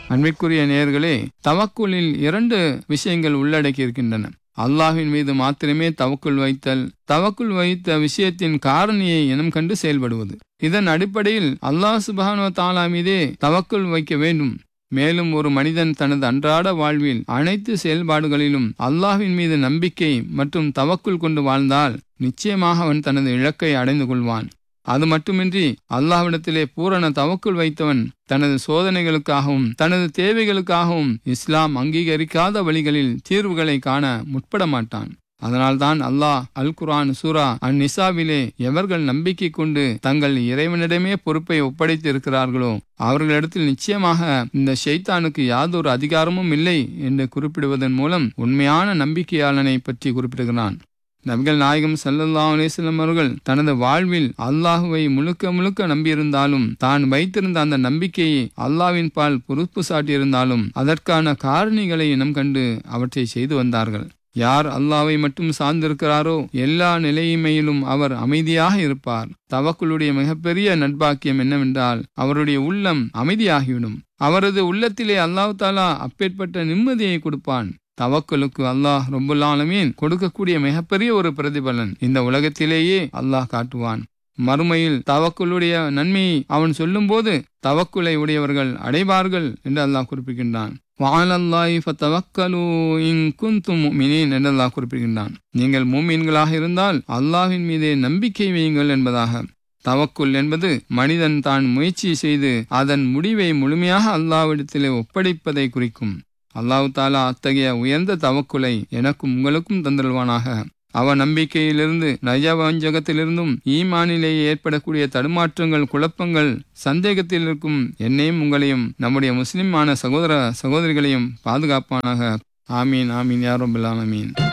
அன்பிற்குரிய நேயர்களே தவக்குலில் இரண்டு விஷயங்கள் உள்ளடக்கி இருக்கின்றன அல்லாஹ்வின் மீது மாத்திரமே தவக்குள் வைத்தல் தவக்குள் வைத்த விஷயத்தின் காரணியை இனம் கண்டு செயல்படுவது இதன் அடிப்படையில் அல்லாஹ் சுபானோ தாலா மீதே தவக்குள் வைக்க வேண்டும் மேலும் ஒரு மனிதன் தனது அன்றாட வாழ்வில் அனைத்து செயல்பாடுகளிலும் அல்லாஹ்வின் மீது நம்பிக்கை மற்றும் தவக்குள் கொண்டு வாழ்ந்தால் நிச்சயமாக அவன் தனது இலக்கை அடைந்து கொள்வான் அது மட்டுமின்றி அல்லாஹ்விடத்திலே பூரண தவக்குள் வைத்தவன் தனது சோதனைகளுக்காகவும் தனது தேவைகளுக்காகவும் இஸ்லாம் அங்கீகரிக்காத வழிகளில் தீர்வுகளை காண முற்பட மாட்டான் அதனால்தான் அல்லாஹ் அல் குரான் சூரா அந் நிசாவிலே எவர்கள் நம்பிக்கை கொண்டு தங்கள் இறைவனிடமே பொறுப்பை ஒப்படைத்து இருக்கிறார்களோ அவர்களிடத்தில் நிச்சயமாக இந்த ஷைத்தானுக்கு யாதொரு அதிகாரமும் இல்லை என்று குறிப்பிடுவதன் மூலம் உண்மையான நம்பிக்கையாளனை பற்றி குறிப்பிடுகிறான் நபிகள் நாயகம் சல்லல்லா அலிஸ்லம் அவர்கள் தனது வாழ்வில் அல்லாஹுவை முழுக்க முழுக்க நம்பியிருந்தாலும் தான் வைத்திருந்த அந்த நம்பிக்கையை அல்லாவின் பால் பொறுப்பு சாட்டியிருந்தாலும் அதற்கான காரணிகளை இனம் கண்டு அவற்றை செய்து வந்தார்கள் யார் அல்லாவை மட்டும் சார்ந்திருக்கிறாரோ எல்லா நிலைமையிலும் அவர் அமைதியாக இருப்பார் தவக்குளுடைய மிகப்பெரிய நட்பாக்கியம் என்னவென்றால் அவருடைய உள்ளம் அமைதியாகிவிடும் அவரது உள்ளத்திலே அல்லாஹ் தாலா அப்பேற்பட்ட நிம்மதியை கொடுப்பான் தவக்கலுக்கு அல்லாஹ் ரொம்பலாலமீன் கொடுக்கக்கூடிய மிகப்பெரிய ஒரு பிரதிபலன் இந்த உலகத்திலேயே அல்லாஹ் காட்டுவான் மறுமையில் தவக்குளுடைய நன்மையை அவன் சொல்லும்போது தவக்குலை உடையவர்கள் அடைவார்கள் என்று அல்லாஹ் குறிப்பிடுகின்றான் வாழல்லாஹி ஃபத்தவக்கலு இன் குந்தும் முஃமினீன் என்று அல்லாஹ் குறிப்பிடுகின்றான் நீங்கள் மூமீன்களாக இருந்தால் அல்லாஹ்வின் மீதே நம்பிக்கை வையுங்கள் என்பதாக தவக்குல் என்பது மனிதன் தான் முயற்சி செய்து அதன் முடிவை முழுமையாக அல்லாவிடத்திலே ஒப்படைப்பதை குறிக்கும் அல்லாஹு தாலா அத்தகைய உயர்ந்த தவக்குலை எனக்கும் உங்களுக்கும் தந்தல்வானாக அவ நம்பிக்கையிலிருந்து நயவஞ்சகத்திலிருந்தும் ஈமானிலேயே ஏற்படக்கூடிய தடுமாற்றங்கள் குழப்பங்கள் சந்தேகத்தில் இருக்கும் என்னையும் உங்களையும் நம்முடைய முஸ்லிமான சகோதர சகோதரிகளையும் பாதுகாப்பானாக ஆமீன் ஆமீன் யாரும் ஆமீன்